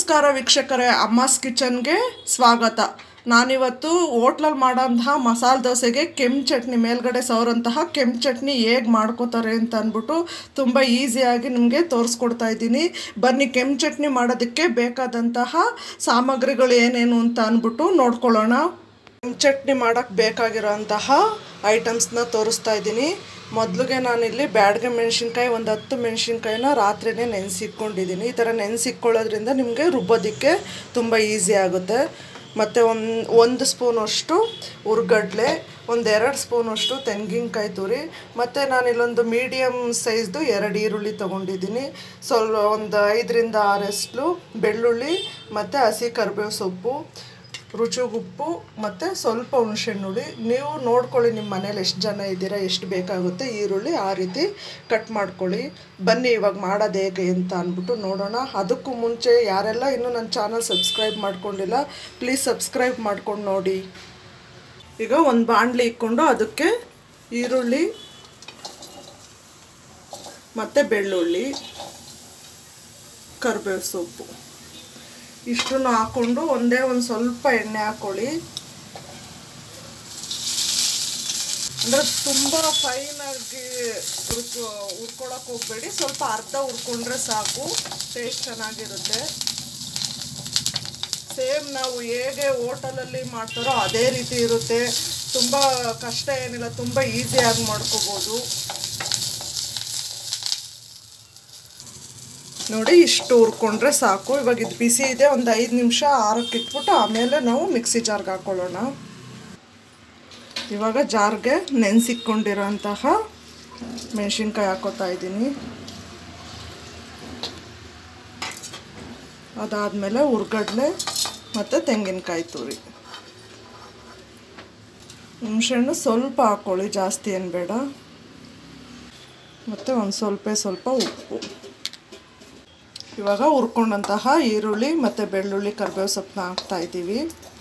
ನಮಸ್ಕಾರ ವೀಕ್ಷಕರೇ ಅಮ್ಮಾಸ್ ಕಿಚನ್ಗೆ ಸ್ವಾಗತ ನಾನಿವತ್ತು ಹೋಟ್ಲಲ್ಲಿ ಮಾಡೋಂತಹ ಮಸಾಲೆ ದೋಸೆಗೆ ಕೆಂಪು ಚಟ್ನಿ ಮೇಲ್ಗಡೆ ಸವರಂತಹ ಕೆಂಪು ಚಟ್ನಿ ಹೇಗೆ ಮಾಡ್ಕೋತಾರೆ ಅಂತ ಅಂದ್ಬಿಟ್ಟು ತುಂಬ ಈಸಿಯಾಗಿ ನಿಮಗೆ ತೋರಿಸ್ಕೊಡ್ತಾ ಇದ್ದೀನಿ ಬನ್ನಿ ಕೆಂಪು ಚಟ್ನಿ ಮಾಡೋದಕ್ಕೆ ಬೇಕಾದಂತಹ ಸಾಮಗ್ರಿಗಳು ಏನೇನು ಅಂತ ಅಂದ್ಬಿಟ್ಟು ನೋಡ್ಕೊಳ್ಳೋಣ ಕೆಂಪು ಚಟ್ನಿ ಮಾಡೋಕ್ಕೆ ಬೇಕಾಗಿರೋಂತಹ ಐಟಮ್ಸ್ನ ತೋರಿಸ್ತಾ ಇದ್ದೀನಿ ಮೊದಲಿಗೆ ನಾನಿಲ್ಲಿ ಬ್ಯಾಡ್ಗೆ ಮೆಣಸಿನ್ಕಾಯಿ ಒಂದು ಹತ್ತು ಮೆಣಸಿನ್ಕಾಯಿನ ರಾತ್ರಿನೇ ನೆನೆಸಿಟ್ಕೊಂಡಿದ್ದೀನಿ ಈ ಥರ ನೆನೆಸಿಟ್ಕೊಳ್ಳೋದ್ರಿಂದ ನಿಮಗೆ ರುಬ್ಬೋದಕ್ಕೆ ತುಂಬ ಈಸಿ ಆಗುತ್ತೆ ಮತ್ತು ಒಂದು ಒಂದು ಸ್ಪೂನಷ್ಟು ಹುರ್ಗಡ್ಲೆ ಒಂದೆರಡು ಸ್ಪೂನಷ್ಟು ತೆಂಗಿನಕಾಯಿ ತುರಿ ಮತ್ತು ನಾನಿಲ್ಲೊಂದು ಮೀಡಿಯಮ್ ಸೈಜ್ದು ಎರಡು ಈರುಳ್ಳಿ ತೊಗೊಂಡಿದ್ದೀನಿ ಸ್ವಲ್ಪ ಒಂದು ಐದರಿಂದ ಆರಷ್ಟು ಬೆಳ್ಳುಳ್ಳಿ ಮತ್ತು ಹಸಿ ಕರಿಬೇವು ಸೊಪ್ಪು ರುಚಿಗೆ ಉಪ್ಪು ಮತ್ತು ಸ್ವಲ್ಪ ಹುಣಸೆಹಣ್ಣುಳಿ ನೀವು ನೋಡ್ಕೊಳ್ಳಿ ನಿಮ್ಮ ಮನೇಲಿ ಎಷ್ಟು ಜನ ಇದ್ದೀರಾ ಎಷ್ಟು ಬೇಕಾಗುತ್ತೆ ಈರುಳ್ಳಿ ಆ ರೀತಿ ಕಟ್ ಮಾಡ್ಕೊಳ್ಳಿ ಬನ್ನಿ ಇವಾಗ ಮಾಡೋದು ಹೇಗೆ ಅಂತ ಅಂದ್ಬಿಟ್ಟು ನೋಡೋಣ ಅದಕ್ಕೂ ಮುಂಚೆ ಯಾರೆಲ್ಲ ಇನ್ನೂ ನನ್ನ ಚಾನಲ್ ಸಬ್ಸ್ಕ್ರೈಬ್ ಮಾಡ್ಕೊಂಡಿಲ್ಲ ಪ್ಲೀಸ್ ಸಬ್ಸ್ಕ್ರೈಬ್ ಮಾಡ್ಕೊಂಡು ನೋಡಿ ಈಗ ಒಂದು ಬಾಣಲಿ ಇಕ್ಕೊಂಡು ಅದಕ್ಕೆ ಈರುಳ್ಳಿ ಮತ್ತು ಬೆಳ್ಳುಳ್ಳಿ ಕರಿಬೇವು ಸೊಪ್ಪು ಇಷ್ಟನ್ನು ಹಾಕ್ಕೊಂಡು ಒಂದೇ ಒಂದು ಸ್ವಲ್ಪ ಎಣ್ಣೆ ಹಾಕ್ಕೊಳ್ಳಿ ಅಂದರೆ ತುಂಬ ಫೈನಾಗಿ ಹುರ್ಕೊ ಹುರ್ಕೊಳಕ್ಕೆ ಹೋಗಬೇಡಿ ಸ್ವಲ್ಪ ಅರ್ಧ ಹುರ್ಕೊಂಡ್ರೆ ಸಾಕು ಟೇಸ್ಟ್ ಚೆನ್ನಾಗಿರುತ್ತೆ ಸೇಮ್ ನಾವು ಹೇಗೆ ಹೋಟೆಲಲ್ಲಿ ಮಾಡ್ತಾರೋ ಅದೇ ರೀತಿ ಇರುತ್ತೆ ತುಂಬ ಕಷ್ಟ ಏನಿಲ್ಲ ತುಂಬ ಈಸಿಯಾಗಿ ಮಾಡ್ಕೋಬೋದು ನೋಡಿ ಇಷ್ಟು ಹುರ್ಕೊಂಡ್ರೆ ಸಾಕು ಇವಾಗ ಇದು ಬಿಸಿ ಇದೆ ಒಂದು ಐದು ನಿಮಿಷ ಆರಕ್ಕೆ ಇಟ್ಬಿಟ್ಟು ಆಮೇಲೆ ನಾವು ಮಿಕ್ಸಿ ಜಾರ್ಗೆ ಹಾಕ್ಕೊಳ್ಳೋಣ ಇವಾಗ ಜಾರ್ಗೆ ನೆನೆಸಿಟ್ಕೊಂಡಿರೋಂತಹ ಮೆಣಸಿನ್ಕಾಯಿ ಹಾಕೋತಾ ಇದ್ದೀನಿ ಅದಾದಮೇಲೆ ಹುರ್ಗಡ್ಲೆ ಮತ್ತು ತೆಂಗಿನಕಾಯಿ ತುರಿ ಹುಣಸೆಹಣ್ಣು ಸ್ವಲ್ಪ ಹಾಕ್ಕೊಳ್ಳಿ ಜಾಸ್ತಿ ಏನು ಬೇಡ ಮತ್ತು ಒಂದು ಸ್ವಲ್ಪ ಸ್ವಲ್ಪ ಉಪ್ಪು ಇವಾಗ ಹುರ್ಕೊಂಡಂತಹ ಈರುಳ್ಳಿ ಮತ್ತು ಬೆಳ್ಳುಳ್ಳಿ ಕರಿಬೇವು ಸೊಪ್ಪನ್ನ ಹಾಕ್ತಾ ಇದ್ದೀವಿ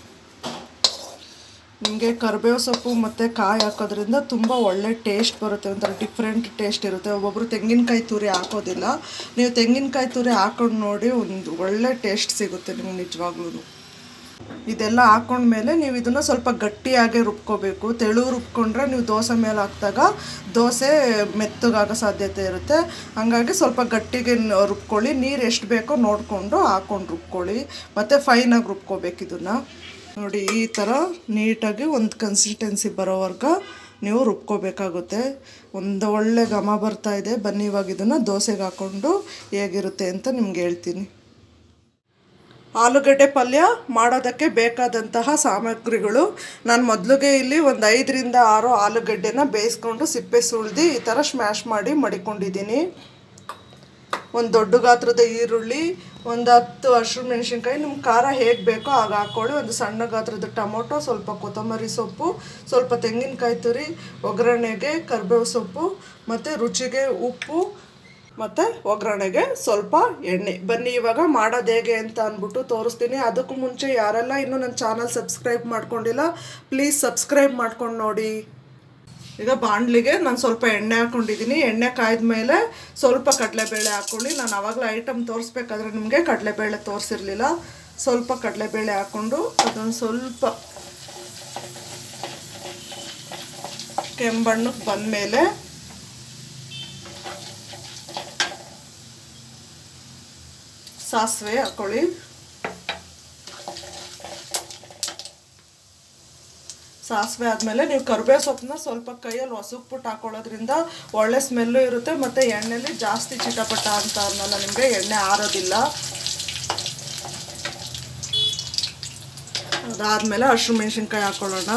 ನಿಮಗೆ ಕರಿಬೇವು ಸೊಪ್ಪು ಮತ್ತು ಕಾಯಿ ಹಾಕೋದ್ರಿಂದ ತುಂಬ ಒಳ್ಳೆ ಟೇಸ್ಟ್ ಬರುತ್ತೆ ಒಂಥರ ಡಿಫ್ರೆಂಟ್ ಟೇಸ್ಟ್ ಇರುತ್ತೆ ಒಬ್ಬೊಬ್ಬರು ತೆಂಗಿನಕಾಯಿ ತುರಿ ಹಾಕೋದಿಲ್ಲ ನೀವು ತೆಂಗಿನಕಾಯಿ ತುರಿ ಹಾಕೊಂಡು ನೋಡಿ ಒಂದು ಒಳ್ಳೆ ಟೇಸ್ಟ್ ಸಿಗುತ್ತೆ ನಿಮ್ಗೆ ನಿಜವಾಗ್ಲೂ ಇದೆಲ್ಲ ಹಾಕೊಂಡ್ಮೇಲೆ ನೀವು ಇದನ್ನು ಸ್ವಲ್ಪ ಗಟ್ಟಿಯಾಗೆ ರುಬ್ಕೋಬೇಕು ತೆಳು ರುಬ್ಕೊಂಡ್ರೆ ನೀವು ದೋಸೆ ಮೇಲೆ ಹಾಕಿದಾಗ ದೋಸೆ ಮೆತ್ತಗಾಗೋ ಸಾಧ್ಯತೆ ಇರುತ್ತೆ ಹಾಗಾಗಿ ಸ್ವಲ್ಪ ಗಟ್ಟಿಗೆ ರುಬ್ಕೊಳ್ಳಿ ನೀರು ಎಷ್ಟು ಬೇಕೋ ನೋಡಿಕೊಂಡು ಹಾಕೊಂಡು ರುಬ್ಕೊಳ್ಳಿ ಮತ್ತು ಫೈನಾಗಿ ರುಬ್ಕೋಬೇಕು ಇದನ್ನು ನೋಡಿ ಈ ಥರ ನೀಟಾಗಿ ಒಂದು ಕನ್ಸಿಸ್ಟೆನ್ಸಿ ಬರೋವರೆಗೆ ನೀವು ರುಬ್ಕೋಬೇಕಾಗುತ್ತೆ ಒಂದು ಒಳ್ಳೆ ಘಮ ಬರ್ತಾ ಇದೆ ಬನ್ನಿ ಇವಾಗ ಇದನ್ನು ದೋಸೆಗೆ ಹಾಕ್ಕೊಂಡು ಹೇಗಿರುತ್ತೆ ಅಂತ ನಿಮ್ಗೆ ಹೇಳ್ತೀನಿ ಆಲೂಗಡ್ಡೆ ಪಲ್ಯ ಮಾಡೋದಕ್ಕೆ ಬೇಕಾದಂತಹ ಸಾಮಗ್ರಿಗಳು ನಾನು ಮೊದಲಿಗೆ ಇಲ್ಲಿ ಒಂದು ಐದರಿಂದ ಆರು ಆಲೂಗಡ್ಡೆನ ಬೇಯಿಸ್ಕೊಂಡು ಸಿಪ್ಪೆ ಸುಳ್ದು ಈ ಥರ ಸ್ಮ್ಯಾಶ್ ಮಾಡಿ ಮಡಿಕೊಂಡಿದ್ದೀನಿ ಒಂದು ದೊಡ್ಡ ಗಾತ್ರದ ಈರುಳ್ಳಿ ಒಂದು ಹತ್ತು ಹಸಿರು ಮೆಣಸಿನ್ಕಾಯಿ ನಿಮ್ಮ ಖಾರ ಹೇಗೆ ಬೇಕೋ ಆಗ ಹಾಕ್ಕೊಳ್ಳಿ ಒಂದು ಸಣ್ಣ ಗಾತ್ರದ ಟೊಮೊಟೊ ಸ್ವಲ್ಪ ಕೊತ್ತಂಬರಿ ಸೊಪ್ಪು ಸ್ವಲ್ಪ ತೆಂಗಿನಕಾಯಿ ತುರಿ ಒಗ್ಗರಣೆಗೆ ಕರಿಬೇವು ಸೊಪ್ಪು ಮತ್ತು ರುಚಿಗೆ ಉಪ್ಪು ಮತ್ತು ಒಗ್ಗರಣೆಗೆ ಸ್ವಲ್ಪ ಎಣ್ಣೆ ಬನ್ನಿ ಇವಾಗ ಮಾಡೋದು ಹೇಗೆ ಅಂತ ಅಂದ್ಬಿಟ್ಟು ತೋರಿಸ್ತೀನಿ ಅದಕ್ಕೂ ಮುಂಚೆ ಯಾರೆಲ್ಲ ಇನ್ನೂ ನನ್ನ ಚಾನಲ್ ಸಬ್ಸ್ಕ್ರೈಬ್ ಮಾಡ್ಕೊಂಡಿಲ್ಲ ಪ್ಲೀಸ್ ಸಬ್ಸ್ಕ್ರೈಬ್ ಮಾಡ್ಕೊಂಡು ನೋಡಿ ಈಗ ಬಾಣಲಿಗೆ ನಾನು ಸ್ವಲ್ಪ ಎಣ್ಣೆ ಹಾಕ್ಕೊಂಡಿದ್ದೀನಿ ಎಣ್ಣೆ ಕಾಯ್ದ ಮೇಲೆ ಸ್ವಲ್ಪ ಕಡಲೆಬೇಳೆ ಹಾಕ್ಕೊಳ್ಳಿ ನಾನು ಆವಾಗಲೇ ಐಟಮ್ ತೋರಿಸ್ಬೇಕಾದ್ರೆ ನಿಮಗೆ ಕಡಲೆಬೇಳೆ ತೋರಿಸಿರ್ಲಿಲ್ಲ ಸ್ವಲ್ಪ ಕಡಲೆಬೇಳೆ ಹಾಕ್ಕೊಂಡು ಅದೊಂದು ಸ್ವಲ್ಪ ಕೆಂಬಣ್ಣಕ್ಕೆ ಬಂದಮೇಲೆ ಸಾಸಿವೆ ಹಾಕ್ಕೊಳ್ಳಿ ಸಾಸಿವೆ ಆದಮೇಲೆ ನೀವು ಕರಿಬೇವು ಸೊಪ್ಪನ್ನ ಸ್ವಲ್ಪ ಕೈಯಲ್ಲಿ ಹೊಸಕ್ಬಿಟ್ಟು ಹಾಕೊಳ್ಳೋದ್ರಿಂದ ಒಳ್ಳೆ ಸ್ಮೆಲ್ಲು ಇರುತ್ತೆ ಮತ್ತು ಎಣ್ಣೆಲಿ ಜಾಸ್ತಿ ಚಿಟಪಟ ಅಂತ ಅನ್ನಲ್ಲ ನಿಮಗೆ ಎಣ್ಣೆ ಆರೋದಿಲ್ಲ ಅದಾದಮೇಲೆ ಹಸಿರು ಮೆಣಸಿನ್ಕಾಯಿ ಹಾಕ್ಕೊಳ್ಳೋಣ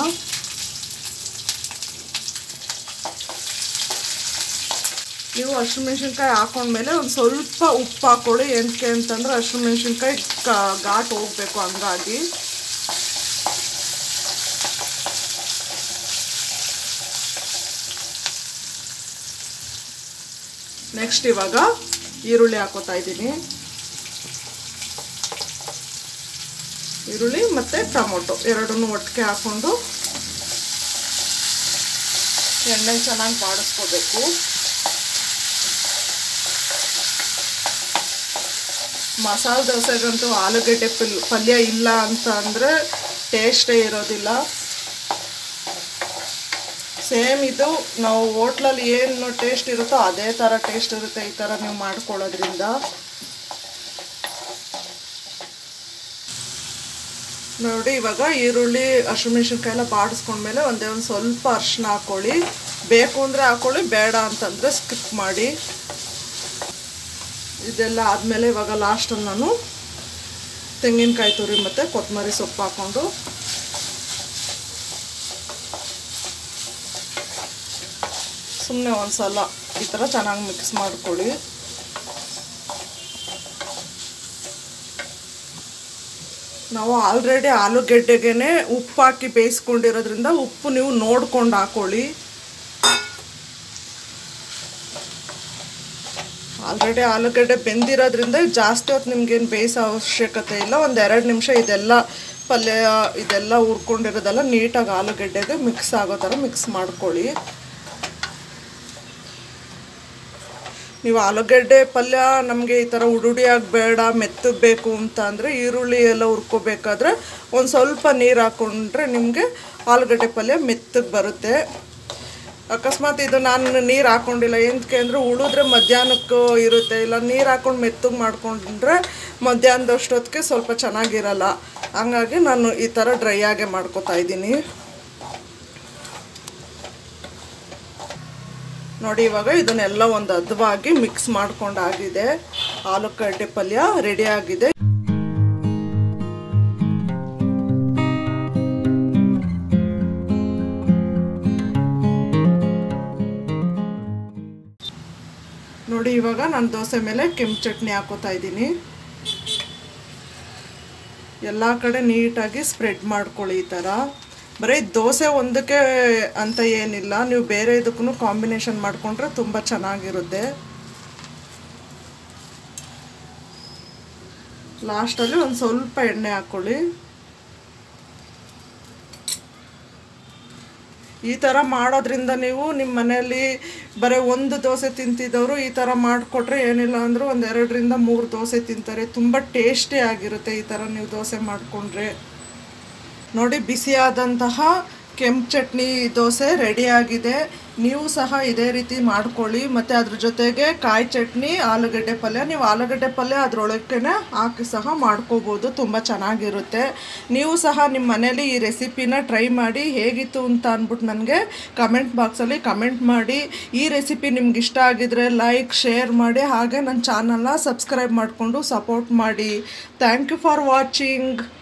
ನೀವು ಹಸಿರು ಮೆಣಸಿನ್ಕಾಯಿ ಹಾಕೊಂಡ್ಮೇಲೆ ಒಂದು ಸ್ವಲ್ಪ ಉಪ್ಪು ಹಾಕ್ಕೊಳ್ಳಿ ಏನಕ್ಕೆ ಅಂತಂದ್ರೆ ಹಸಿರು ಮೆಣಸಿನ್ಕಾಯಿ ಘಾಟ್ ಹೋಗಬೇಕು ಹಂಗಾಗಿ ನೆಕ್ಸ್ಟ್ ಇವಾಗ ಈರುಳ್ಳಿ ಹಾಕೋತಾ ಇದ್ದೀನಿ ಈರುಳ್ಳಿ ಮತ್ತು ಟೊಮೊಟೊ ಎರಡನ್ನೂ ಒಟ್ಟಿಗೆ ಹಾಕ್ಕೊಂಡು ಎಣ್ಣೆ ಚೆನ್ನಾಗಿ ಬಾಡಿಸ್ಕೋಬೇಕು ಮಸಾಲೆ ದೋಸೆಗಂತೂ ಆಲೂಗಡ್ಡೆ ಪಲ್ ಪಲ್ಯ ಇಲ್ಲ ಅಂತ ಅಂದರೆ ಟೇಸ್ಟೇ ಇರೋದಿಲ್ಲ ಸೇಮ್ ಇದು ನಾವು ಹೋಟ್ಲಲ್ಲಿ ಏನು ಟೇಸ್ಟ್ ಇರುತ್ತೋ ಅದೇ ಥರ ಟೇಸ್ಟ್ ಇರುತ್ತೆ ಈ ಥರ ನೀವು ಮಾಡ್ಕೊಳ್ಳೋದ್ರಿಂದ ನೋಡಿ ಇವಾಗ ಈರುಳ್ಳಿ ಹಸಿಮೆಣ್ಸಿನ್ಕಾಯಿ ಎಲ್ಲ ಬಾಡಿಸ್ಕೊಂಡ್ಮೇಲೆ ಒಂದೇ ಒಂದು ಸ್ವಲ್ಪ ಅರ್ಶಿನ ಹಾಕ್ಕೊಳ್ಳಿ ಬೇಕು ಅಂದರೆ ಹಾಕ್ಕೊಳ್ಳಿ ಬೇಡ ಅಂತಂದರೆ ಸ್ಕಿಪ್ ಮಾಡಿ ಇದೆಲ್ಲ ಆದಮೇಲೆ ಇವಾಗ ಲಾಸ್ಟಲ್ಲಿ ನಾನು ತೆಂಗಿನಕಾಯಿ ತುರಿ ಮತ್ತು ಕೊತ್ತಂಬರಿ ಸೊಪ್ಪು ಹಾಕ್ಕೊಂಡು ಸುಮ್ಮನೆ ಒಂದು ಸಲ ಈ ಥರ ಚೆನ್ನಾಗಿ ಮಿಕ್ಸ್ ಮಾಡ್ಕೊಳ್ಳಿ ನಾವು ಆಲ್ರೆಡಿ ಆಲೂಗೆಡ್ಡೆಗೆ ಉಪ್ಪು ಹಾಕಿ ಬೇಯಿಸ್ಕೊಂಡಿರೋದ್ರಿಂದ ಉಪ್ಪು ನೀವು ನೋಡ್ಕೊಂಡು ಹಾಕೊಳ್ಳಿ ಆಲ್ರೆಡಿ ಆಲೂಗಡ್ಡೆ ಬೆಂದಿರೋದ್ರಿಂದ ಜಾಸ್ತಿ ಹೊತ್ತು ನಿಮ್ಗೇನು ಬೇಯಿಸೋ ಅವಶ್ಯಕತೆ ಇಲ್ಲ ಒಂದು ಎರಡು ನಿಮಿಷ ಇದೆಲ್ಲ ಪಲ್ಯ ಇದೆಲ್ಲ ಹುರ್ಕೊಂಡಿರೋದೆಲ್ಲ ನೀಟಾಗಿ ಆಲೂಗಡ್ಡೆಗೆ ಮಿಕ್ಸ್ ಆಗೋ ಥರ ಮಿಕ್ಸ್ ಮಾಡ್ಕೊಳ್ಳಿ ನೀವು ಆಲೂಗಡ್ಡೆ ಪಲ್ಯ ನಮಗೆ ಈ ಥರ ಉಡುಡಿಯಾಗಿ ಬೇಡ ಮೆತ್ತಗೆ ಬೇಕು ಅಂತ ಅಂದರೆ ಈರುಳ್ಳಿ ಎಲ್ಲ ಹುರ್ಕೋಬೇಕಾದ್ರೆ ಒಂದು ಸ್ವಲ್ಪ ನೀರು ಹಾಕ್ಕೊಂಡ್ರೆ ನಿಮಗೆ ಆಲೂಗಡ್ಡೆ ಪಲ್ಯ ಮೆತ್ತಗೆ ಬರುತ್ತೆ ಅಕಸ್ಮಾತ್ ಇದು ನಾನು ನೀರು ಹಾಕ್ಕೊಂಡಿಲ್ಲ ಏನಕ್ಕೆ ಅಂದರೆ ಉಳಿದ್ರೆ ಮಧ್ಯಾಹ್ನಕ್ಕೂ ಇರುತ್ತೆ ಇಲ್ಲ ನೀರು ಹಾಕ್ಕೊಂಡು ಮೆತ್ತಗೆ ಮಾಡ್ಕೊಂಡ್ರೆ ಮಧ್ಯಾಹ್ನದಷ್ಟೊತ್ತಿಗೆ ಸ್ವಲ್ಪ ಚೆನ್ನಾಗಿರಲ್ಲ ಹಂಗಾಗಿ ನಾನು ಈ ಥರ ಡ್ರೈ ಆಗೇ ಮಾಡ್ಕೊತಾ ಇದ್ದೀನಿ ನೋಡಿ ಇವಾಗ ಇದನ್ನೆಲ್ಲ ಒಂದು ಹದವಾಗಿ ಮಿಕ್ಸ್ ಮಾಡ್ಕೊಂಡಾಗಿದೆ ಆಲೂಗಡ್ಡೆ ಪಲ್ಯ ರೆಡಿ ಆಗಿದೆ ನೋಡಿ ಇವಾಗ ನಾನು ದೋಸೆ ಮೇಲೆ ಕೆಂಪು ಚಟ್ನಿ ಹಾಕೋತಾ ಇದ್ದೀನಿ ಎಲ್ಲ ಕಡೆ ನೀಟಾಗಿ ಸ್ಪ್ರೆಡ್ ಮಾಡ್ಕೊಳ್ಳಿ ಈ ಥರ ಬರೀ ದೋಸೆ ಒಂದಕ್ಕೆ ಅಂತ ಏನಿಲ್ಲ ನೀವು ಬೇರೆ ಇದಕ್ಕೂ ಕಾಂಬಿನೇಷನ್ ಮಾಡಿಕೊಂಡ್ರೆ ತುಂಬ ಚೆನ್ನಾಗಿರುತ್ತೆ ಲಾಸ್ಟಲ್ಲಿ ಒಂದು ಸ್ವಲ್ಪ ಎಣ್ಣೆ ಹಾಕ್ಕೊಳ್ಳಿ ಈ ಥರ ಮಾಡೋದ್ರಿಂದ ನೀವು ನಿಮ್ಮ ಮನೆಯಲ್ಲಿ ಬರೀ ಒಂದು ದೋಸೆ ತಿಂತಿದ್ದವರು ಈ ಥರ ಮಾಡಿಕೊಟ್ರೆ ಏನಿಲ್ಲ ಅಂದರೂ ಒಂದು ಎರಡರಿಂದ ಮೂರು ದೋಸೆ ತಿಂತಾರೆ ತುಂಬ ಟೇಸ್ಟಿ ಆಗಿರುತ್ತೆ ಈ ಥರ ನೀವು ದೋಸೆ ಮಾಡಿಕೊಂಡ್ರೆ ನೋಡಿ ಬಿಸಿಯಾದಂತಹ ಕೆಂಪು ಚಟ್ನಿ ದೋಸೆ ರೆಡಿಯಾಗಿದೆ ನೀವು ಸಹ ಇದೇ ರೀತಿ ಮಾಡ್ಕೊಳ್ಳಿ ಮತ್ತು ಅದ್ರ ಜೊತೆಗೆ ಕಾಯಿ ಚಟ್ನಿ ಆಲೂಗಡ್ಡೆ ಪಲ್ಯ ನೀವು ಆಲೂಗಡ್ಡೆ ಪಲ್ಯ ಅದರೊಳಕ್ಕೆ ಹಾಕಿ ಸಹ ಮಾಡ್ಕೋಬೋದು ತುಂಬ ಚೆನ್ನಾಗಿರುತ್ತೆ ನೀವು ಸಹ ನಿಮ್ಮ ಮನೇಲಿ ಈ ರೆಸಿಪಿನ ಟ್ರೈ ಮಾಡಿ ಹೇಗಿತ್ತು ಅಂತ ಅಂದ್ಬಿಟ್ಟು ನನಗೆ ಕಮೆಂಟ್ ಬಾಕ್ಸಲ್ಲಿ ಕಮೆಂಟ್ ಮಾಡಿ ಈ ರೆಸಿಪಿ ನಿಮ್ಗೆ ಇಷ್ಟ ಆಗಿದ್ರೆ ಲೈಕ್ ಶೇರ್ ಮಾಡಿ ಹಾಗೆ ನನ್ನ ಚಾನಲ್ನ ಸಬ್ಸ್ಕ್ರೈಬ್ ಮಾಡಿಕೊಂಡು ಸಪೋರ್ಟ್ ಮಾಡಿ ಥ್ಯಾಂಕ್ ಯು ಫಾರ್ ವಾಚಿಂಗ್